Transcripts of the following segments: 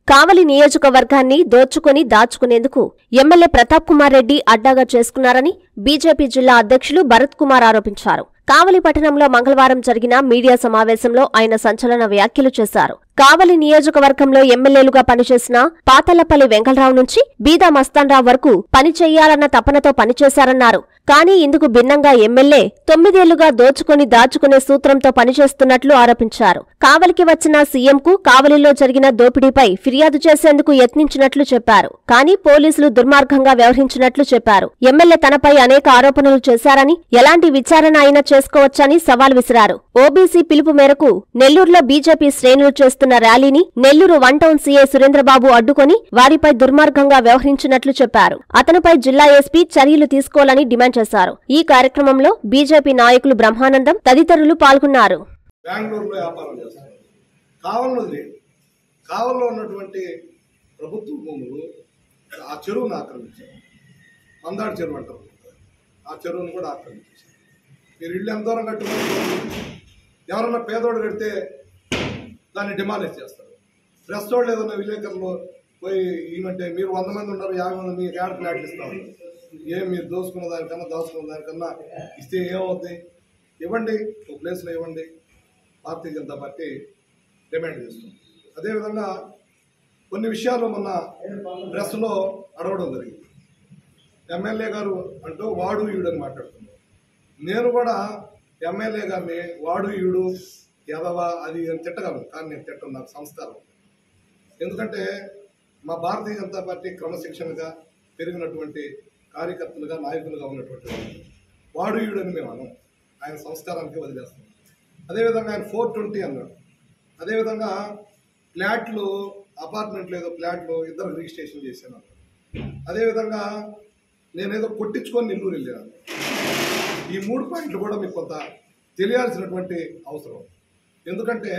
కావలి నియోజకవర్గాన్ని దోచుకుని దాచుకునేందుకు ఎమ్మెల్యే ప్రతాప్ కుమార్ రెడ్డి అడ్డాగా చేసుకున్నారని బీజేపీ జిల్లా అధ్యక్షులు భరత్ కుమార్ ఆరోపించారు కావలి పట్టణంలో మంగళవారం జరిగిన మీడియా సమావేశంలో ఆయన సంచలన వ్యాఖ్యలు చేశారు కావలి నియోజకవర్గంలో ఎమ్మెల్యేలుగా పనిచేసిన పాతలపల్లి వెంకలరావు నుంచి బీదా మస్తాన్రావు వరకు పని చెయ్యాలన్న తపనతో పనిచేశారన్నారు కానీ ఇందుకు భిన్నంగా ఎమ్మెల్యే తొమ్మిదేళ్లుగా దోచుకుని దాచుకునే సూత్రంతో పనిచేస్తున్నట్లు ఆరోపించారు కావలికి వచ్చిన సీఎంకు కావలిలో జరిగిన దోపిడీపై ఫిర్యాదు చేసేందుకు యత్నించినట్లు చెప్పారు కానీ పోలీసులు దుర్మార్గంగా వ్యవహరించినట్లు చెప్పారు ఎమ్మెల్యే తనపై అనేక ఆరోపణలు చేశారని ఎలాంటి విచారణ అయినా చేసుకోవచ్చని సవాల్ విసిరారు ఓబీసీ పిలుపు మేరకు నెల్లూరులో బీజేపీ శ్రేణులు చేస్తున్న ర్యాలీని Nellore one town CI Surendrababu అడ్డుకొని వారిపై దుర్మార్గంగా వ్యవహరించినట్లు చెప్పారు అతనిపై జిల్లా ఎస్పీ చర్యలు తీసుకోవాలని డిమాండ్ చేశారు ఈ కార్యక్రమంలో బీజేపీ నాయకులు బ్రహ్మానందం తదితరులు పాల్గొన్నారు బెంగళూరులో వ్యాపారం చేస్తారు కావలి ఉంది కావలిలో ఉన్నటువంటి ప్రభుత్వ భూములు ఆ చెరువును ఆక్రమించారు మందాడు చెరువు అంటారు ఆ చెరువును కూడా ఆక్రమించారు మీరు ఇల్లు ఎంత దూరం కట్టుకుని ఎవరన్నా పేదోడు కడితే దాన్ని డిమాలిష్ చేస్తారు ప్రెస్ వాళ్ళు ఏదన్నా విలేకరులు పోయి ఏమంటే మీరు వంద మంది ఉన్నారు యాభై మంది మీకు యాడ్ ఫ్లాట్లు ఇస్తాం ఏం మీరు దోసుకున్న దానికన్నా దోసుకున్న దానికన్నా ఇస్తే ఏమవుద్ది ఇవ్వండి ఒక ప్లేస్లో ఇవ్వండి భారతీయ జనతా పార్టీ డిమాండ్ చేస్తుంది అదేవిధంగా కొన్ని విషయాలు మొన్న ప్రెస్లో అడగడం జరిగింది ఎమ్మెల్యే గారు అంటూ వాడు ఈడు అని మాట్లాడుతున్నారు నేను కూడా ఎమ్మెల్యే గారిని వాడు ఈడు ఎదవ అది అని తిట్టగలను కానీ నేను తిట్టను నాకు సంస్కారం ఎందుకంటే మా భారతీయ జనతా పార్టీ క్రమశిక్షణగా పెరిగినటువంటి కార్యకర్తలుగా నాయకులుగా ఉన్నటువంటి వాళ్ళు. వాడు ఈడు అని మేము అనం ఆయన సంస్కారానికి వదిలేస్తాం అదేవిధంగా ఆయన ఫోర్ ట్వంటీ అన్నాడు అదేవిధంగా ఫ్లాట్లు అపార్ట్మెంట్లు ఏదో ఫ్లాట్లు ఇద్దరు రిజిస్ట్రేషన్ చేశాను అన్నాడు. అదేవిధంగా నేనేదో కొట్టించుకొని నెల్లూరు వెళ్ళాను ఈ మూడు పాయింట్లు కూడా మీకు కొంత తెలియాల్సినటువంటి అవసరం ఎందుకంటే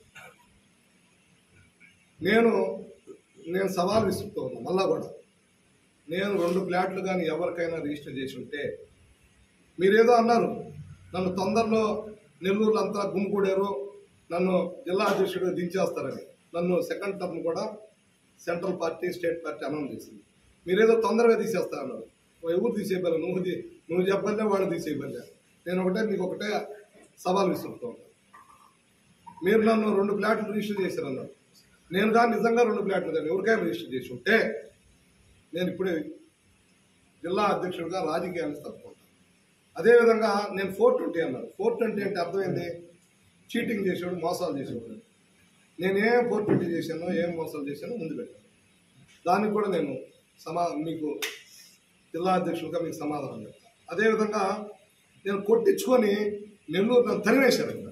నేను నేను సవాల్ విసురుతూ ఉన్నా మళ్ళా కూడా నేను రెండు ఫ్లాట్లు కానీ ఎవరికైనా రిజిస్టర్ చేసి ఉంటే మీరేదో అన్నారు నన్ను తొందరలో నెల్లూరులో అంతా గుమ్మికూడారు నన్ను జిల్లా అధ్యక్షుడు దించేస్తారని నన్ను సెకండ్ టర్మ్ కూడా central party state party announce చేసింది మీరేదో తొందరగా తీసేస్తారన్నారు ఎవరు తీసేయబలే నువ్వు తీ- నువ్వు చెప్పలే వాడు తీసేయబలే నేను ఒకటే మీకు ఒకటే సవాల్ విసురుతూ ఉంటాను మీరు నన్ను రెండు ఫ్లాట్లు రిజిస్టర్ చేశారన్నారు నేను కానీ నిజంగా రెండు ఫ్లాట్లు కానీ ఎవరికైనా రిజిస్టర్ చేసి ఉంటే నేను ఇప్పుడే జిల్లా అధ్యక్షుడిగా రాజకీయాన్ని తప్పుకుంటాను అదేవిధంగా నేను ఫోర్ ట్వంటీ అన్నాను ఫోర్ ట్వంటీ అంటే అర్థమైంది చీటింగ్ చేసేవాడు మోసాలు చేసేవాడు నేను ఏం ఫోర్ ట్వంటీ చేశానో ఏం మోసాలు చేశానో ముందు పెట్టాను దానికి కూడా నేను సమా మీకు జిల్లా అధ్యక్షుడిగా మీకు సమాధానం చెప్తాను అదేవిధంగా నేను కొట్టించుకొని నెల్లూరు నన్ను తరివేశాను ఇక్కడ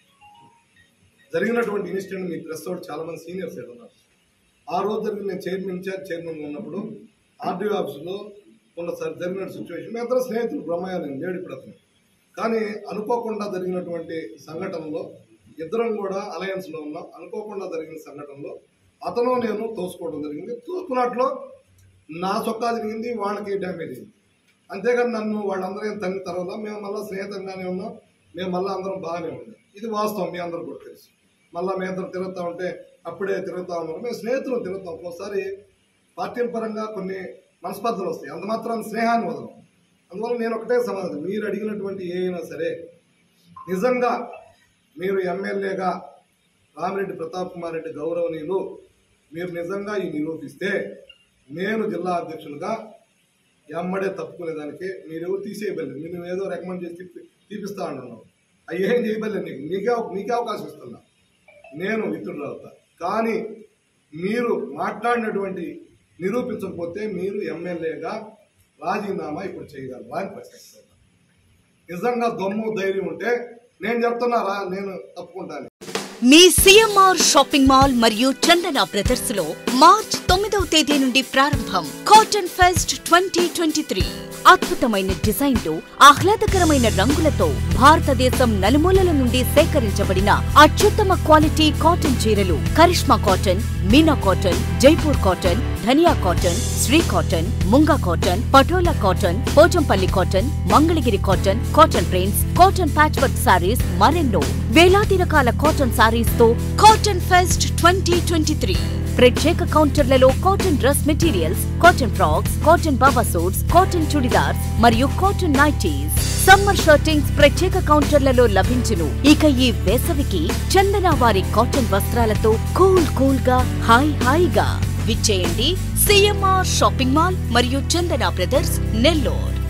జరిగినటువంటి ఇన్సిడెంట్ మీ ప్రెస్ వాళ్ళు చాలా మంది సీనియర్స్ ఇక్కడ ఉన్నారు ఆ రోజు జరిగిన నేను చైర్మన్ ఇన్ఛార్జ్ చైర్మన్ ఉన్నప్పుడు ఆర్డీఓ ఆఫీస్లో కొంత సరి- జరిగిన సిచ్యువేషన్ మీ అందరూ స్నేహితులు బ్రహ్మయ్య నేను లేడు ఇప్పుడు అతను కానీ అనుకోకుండా జరిగినటువంటి సంఘటనలో ఇద్దరం కూడా అలయన్స్లో ఉన్నాం అనుకోకుండా జరిగిన సంఘటనలో అతను నేను తోసుకోవడం జరిగింది తోసుకున్నట్లో నా చొక్కా జరిగింది వాళ్ళకి డ్యామేజ్ అయింది అంతేగాని నన్ను వాళ్ళందరూ ఏం తగిన తర్వాత మేము మళ్ళీ స్నేహితంగానే ఉన్నాం మేము మళ్ళీ అందరం బాగానే ఉన్నాం ఇది వాస్తవం మీ అందరూ కూడా తెలుసు మళ్ళీ మీ అందరం తిరుగుతూ ఉంటే అప్పుడే తిరుగుతూ ఉన్నారు మేము స్నేహితులు తిరుగుతాం ఒక్కోసారి పార్టీల పరంగా కొన్ని మనస్పర్ధలు వస్తాయి అంత మాత్రం స్నేహాన్ని వదలం అందువల్ల నేను ఒకటే సమాధానం మీరు అడిగినటువంటి ఏ అయినా సరే నిజంగా మీరు ఎమ్మెల్యేగా రామిరెడ్డి ప్రతాప్ కుమార్ రెడ్డి గౌరవనీయులు మీరు నిజంగా ఈ నిరూపిస్తే నేను జిల్లా అధ్యక్షులుగా ఎమ్మడే తప్పుకునేదానికి మీరు ఎవరు తీసేయబడలేదు మీరు ఏదో రికమెండ్ చేసి తీపి తీపిస్తా అంటున్నావు అవి ఏం చేయబడలేదు నీకు నీకే నీకే అవకాశం ఇస్తున్నా నేను మిత్రుడు అవుతా కానీ మీరు మాట్లాడినటువంటి నిరూపించకపోతే మీరు ఎమ్మెల్యేగా రాజీనామా ఇప్పుడు చేయగలరా అని ప్రశ్నిస్తున్నా నిజంగా దమ్ము ధైర్యం ఉంటే నేను చెప్తున్నా రా నేను తప్పుకుంటాను మీ సిఎంఆర్ షాపింగ్ మాల్ మరియు చందన బ్రదర్స్ లో మార్చ్ తొమ్మిదవ తేదీ నుండి ప్రారంభం cotton fest twenty twenty three అద్భుతమైన డిజైన్లు ఆహ్లాదకరమైన రంగులతో భారతదేశం నలుమూలల నుండి సేకరించబడిన అత్యుత్తమ క్వాలిటీ కాటన్ చీరలు Karishma cotton Meena cotton Jaipur cotton ధనియా కాటన్ శ్రీ కాటన్ ముంగా cotton Patola cotton Pochampally cotton Mangalagiri cotton cotton prints cotton patch work sarees మరెన్నో వేలాది రకాల కాటన్ సారీస్ తో cotton fest twenty twenty three ప్రత్యేక కౌంటర్లలో cotton dress materials cotton frocks cotton బాబా సూట్స్ కాటన్ చుడిదార్స్ మరియు కాటన్ నైటీస్ సమ్మర్ షర్టింగ్స్ ప్రత్యేక కౌంటర్లలో లభించును ఇక ఈ వేసవికి చందన వారి కాటన్ వస్త్రాలతో కూల్ కూల్ గా హాయ్ హాయిగా విచ్చేయండి సిఎంఆర్ షాపింగ్ మాల్ మరియు చందన బ్రదర్స్ నెల్లూరు